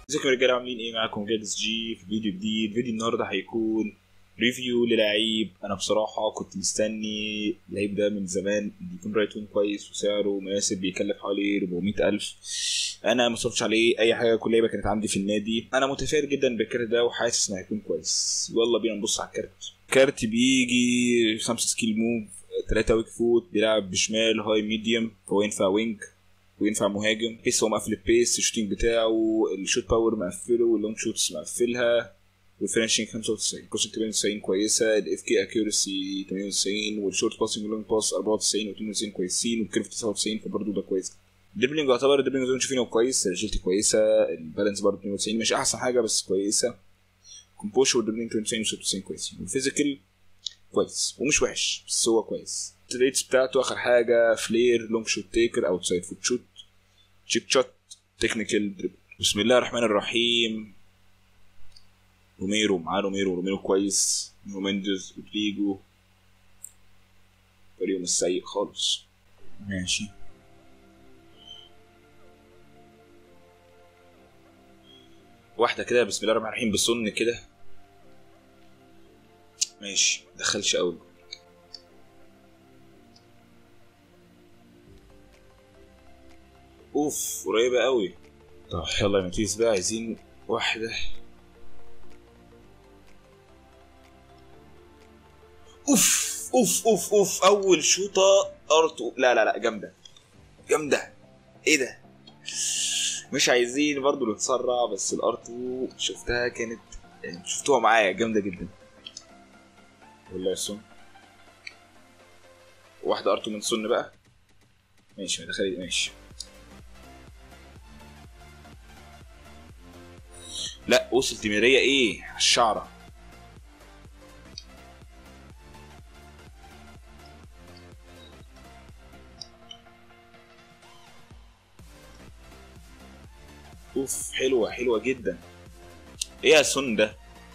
ازيكم يا رجاله عاملين ايه معاكم جاكس جي في فيديو جديد فيديو النهارده هيكون ريفيو للعيب انا بصراحه كنت مستني اللعيب ده من زمان إن يكون رايت وين كويس وسعره مناسب بيكلف حوالي 400 الف انا ما صرفتش عليه اي حاجه كل لعيبه كانت عندي في النادي انا متفائل جدا بالكارت ده وحاسس انه هيكون كويس يلا بينا نبص على الكارت كارت بيجي 5 سكيل موف 3 ويك فوت بيلعب بشمال هاي ميديوم فهو ينفع وينج وينفع مهاجم بيس هو مقفل البيس الشوتينج بتاعه الشوت باور مقفله واللونج شوتس مقفلها والفينشنج 95 كوست 98 كويسه الاف كي اكيورسي 98 والشورت باسنج واللونج باس 94 و92 كويسين والكيرف 99 فبرضه ده كويس الدربلينج يعتبر الدربلينج زي ما شايفينه كويس الجيلتي كويسه البالانس برضه 92 مش احسن حاجه بس كويسه كومبوش والدربلينج 92 و96 كويسين والفيزيكال كويس ومش وحش بس هو كويس الريتس بتاعته اخر حاجه فلير لونج شوت تيكر اوت سايد فوت شوت تشيك شوت تكنيكال دريبل بسم الله الرحمن الرحيم روميرو معاه روميرو روميرو كويس رومينديز رودريجو فريقه مش سيء خالص ماشي واحدة كده بسم الله الرحمن الرحيم بسن كده ماشي مدخلش قوي اوف قريبة قوي طب يلا يا ماتيس بقى عايزين واحدة اوف اوف اوف اوف اول شوطة ارتو لا لا لا جامدة جامدة ايه ده مش عايزين برضو نتسرع بس الارتو شفتها كانت يعني شفتوها معايا جامدة جدا ولا يا سن واحدة ارتو من سن بقى ماشي ما دخلت ماشي لا وصل تيميرية ايه على الشعرة اوف حلوة حلوة جدا ايه يا سن ده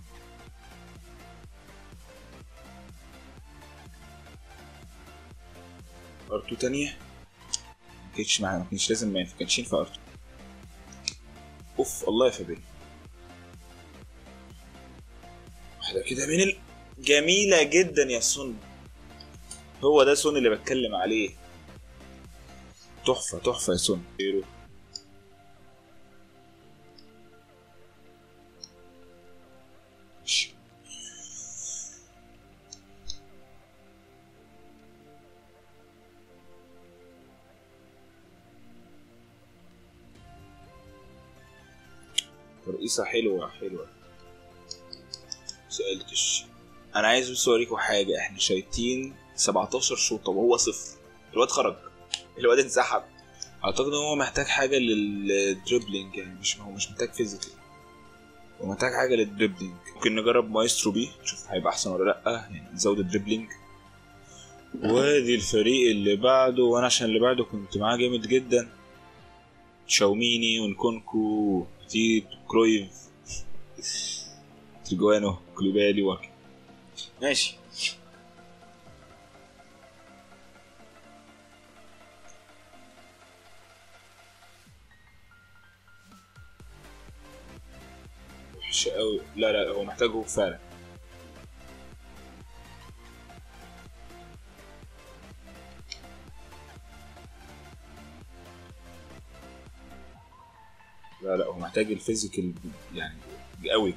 ارتو تانية ما كانتش معانا ما كانش لازم ما كانش ينفع ارتو اوف الله يا فابيل واحدة كده من ال... جميلة جدا يا سن هو ده سن اللي بتكلم عليه تحفة تحفة يا سن ترقيصة حلوة حلوة سألتش أنا عايز بس أوريكم حاجة إحنا شايطين 17 شوطة وهو صفر الواد خرج الواد انسحب أعتقد إن هو محتاج حاجة للدريبلينج يعني مش هو مش محتاج فيزيكال هو محتاج حاجة للدريبلينج ممكن نجرب مايسترو بيه نشوف هيبقى أحسن ولا لأ يعني نزود الدريبلينج وادي الفريق اللي بعده وانا عشان اللي بعده كنت معاه جامد جدا تشاوميني ونكونكو تيت كرويف تريجوانو كلوبالي وكي ماشي وحش قوي لا لا هو محتاجه فعلا لا لا هو محتاج الفيزيكال يعني قوي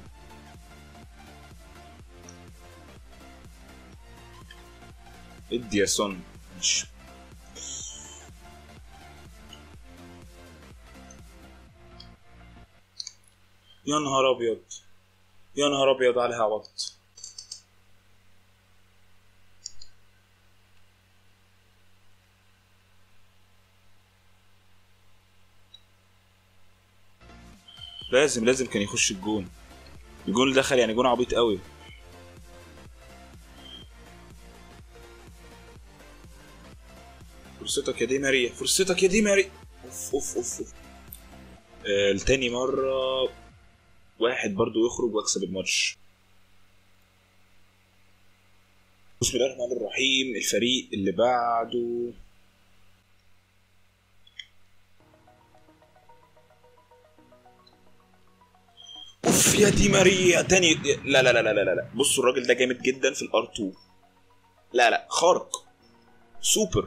ادي يا سون مش يا نهار ابيض يا نهار ابيض عليها عبط لازم لازم كان يخش الجون الجون اللي دخل يعني جون عبيط قوي فرصتك يا دي ماريا فرصتك يا دي ماريا اوف اوف اوف, أوف. آه التاني مرة واحد برضو يخرج واكسب الماتش بسم الله الرحمن الرحيم الفريق اللي بعده يا دي ماريا تاني لا لا لا لا لا لا بصوا الراجل ده جامد جدا في الار 2 لا لا خارق سوبر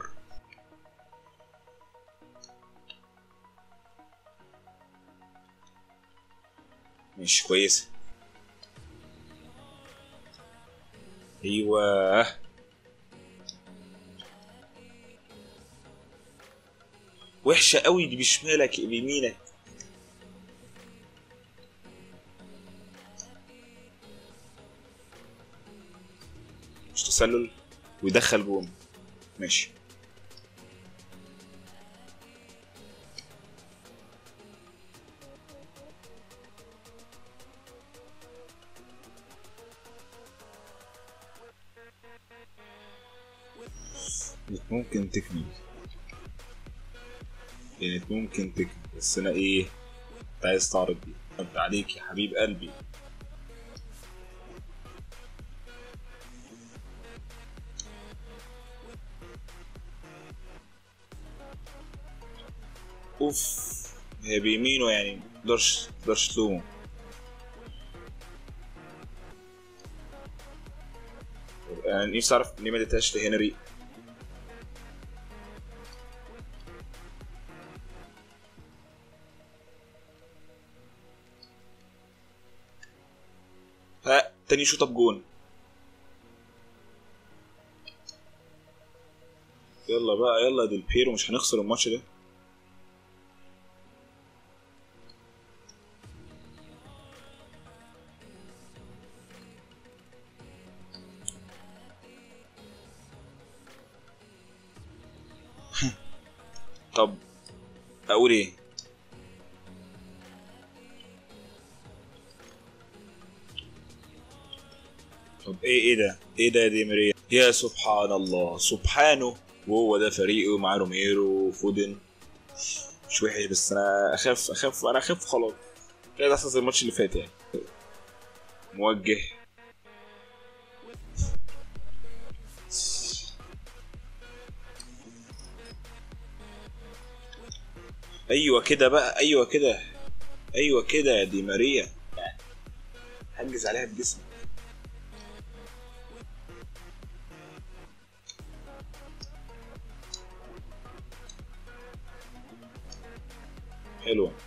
مش كويسه ايوه وحشه قوي دي بشمالك بيمينك مش تسلل ويدخل جون ماشي كانت ممكن تكمل كانت ممكن تكمل بس انا ايه كنت عايز تعرض دي انت عليك يا حبيب قلبي اوف هي بيمينه يعني متقدرش متقدرش تلومه انا نفسي اعرف ليه ما اديتهاش لهنري ها تاني شوط اب جون يلا بقى يلا ديل بيرو مش هنخسر الماتش ده طب اقول ايه طب ايه ايه ده ايه ده يا دي ماريا يا سبحان الله سبحانه وهو ده فريقه ومعاه روميرو وفودن مش وحش بس انا اخاف اخاف انا اخاف خلاص كده احسن زي الماتش اللي فات يعني موجه ايوه كده بقى ايوه كده ايوه كده يا دي ماريا هنجز عليها بجسمك حلوه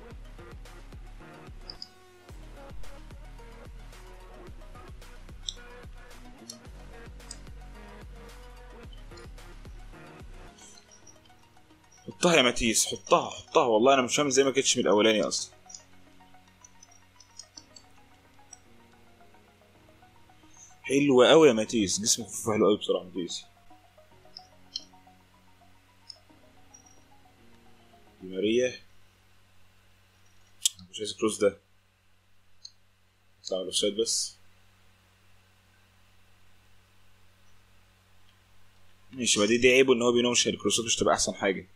حطها يا ماتيس حطها حطها والله انا مش فاهم ازاي ما كانتش من الاولاني اصلا حلوة قوي يا ماتيس جسمك خفيف حلو قوي بصراحة ماتيس دي ماريا أنا مش عايز الكروس ده بتاع الاوفسايد بس ماشي ما دي دي عيبه ان هو بينومش الكروسات مش تبقى احسن حاجة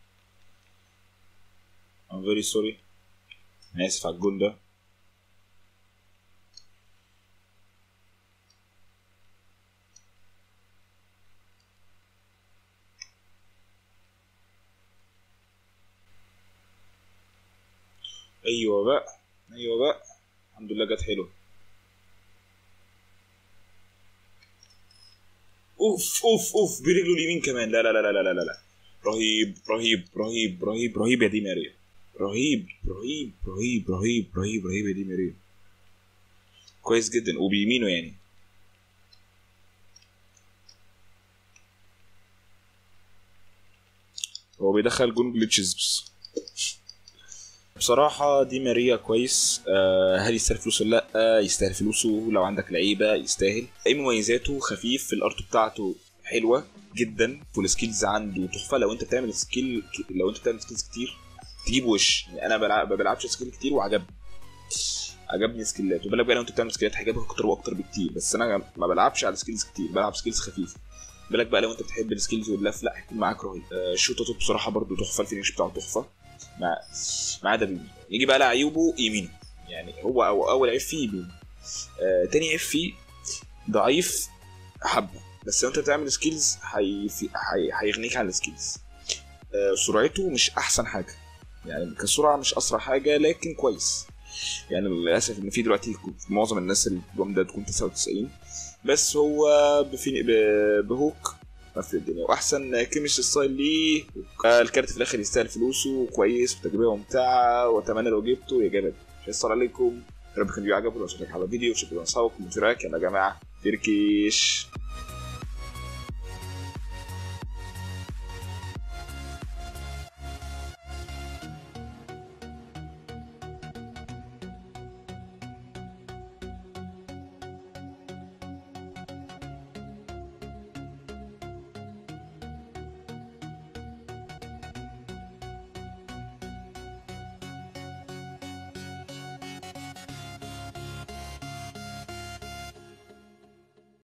I'm very sorry انا اسف على الجون ده ايوه بقى ايوه بقى الحمد لله جت حلوه اوف اوف اوف برجله اليمين كمان لا لا لا لا لا لا لا رهيب رهيب رهيب رهيب رهيب يا دي ماريا رهيب رهيب رهيب رهيب رهيب رهيب يا دي ماريا كويس جدا وبيمينه يعني هو بيدخل جون جلitches بس بصراحة دي ماريا كويس آه هل يستاهل فلوسه ولا لا يستاهل فلوسه لو عندك لعيبة يستاهل اي مميزاته خفيف في الارت بتاعته حلوة جدا والسكيلز عنده تحفة لو انت بتعمل سكيل لو انت بتعمل سكيلز كتير تجيب وش يعني انا بلعب ما بلعبش سكيل كتير وعجبني عجبني سكيلات وبالك بقى لو انت بتعمل سكيلات هيعجبك اكتر واكتر بكتير بس انا ما بلعبش على سكيلز كتير بلعب سكيلز خفيفه بالك بقى لو انت بتحب السكيلز واللف لا هيكون معاك رهيب آه شوطاته بصراحه برضو تحفه الفينش بتاعه تحفه ما ما عدا بيمين يجي بقى لعيوبه يمينه يعني هو أو اول عيب فيه يمين آه تاني عيب فيه ضعيف حبه بس لو انت بتعمل سكيلز هيفي- هي- هيغنيك عن السكيلز آه سرعته مش احسن حاجه يعني كسرعه مش اسرع حاجه لكن كويس يعني للاسف ان في دلوقتي معظم الناس اللي الجمله تكون 99 بس هو بفين ب- بهوك قفل الدنيا واحسن كيمش ستايل ليه الكارت في الاخر يستاهل فلوسه وكويس وتجربه ممتعه واتمنى لو جبته يا جامد شكرا عليكم يا رب كان الفيديو عجبكم لو شفتك على الفيديو شكرا لاصحابكم وشراك يلا يا جماعه تركيش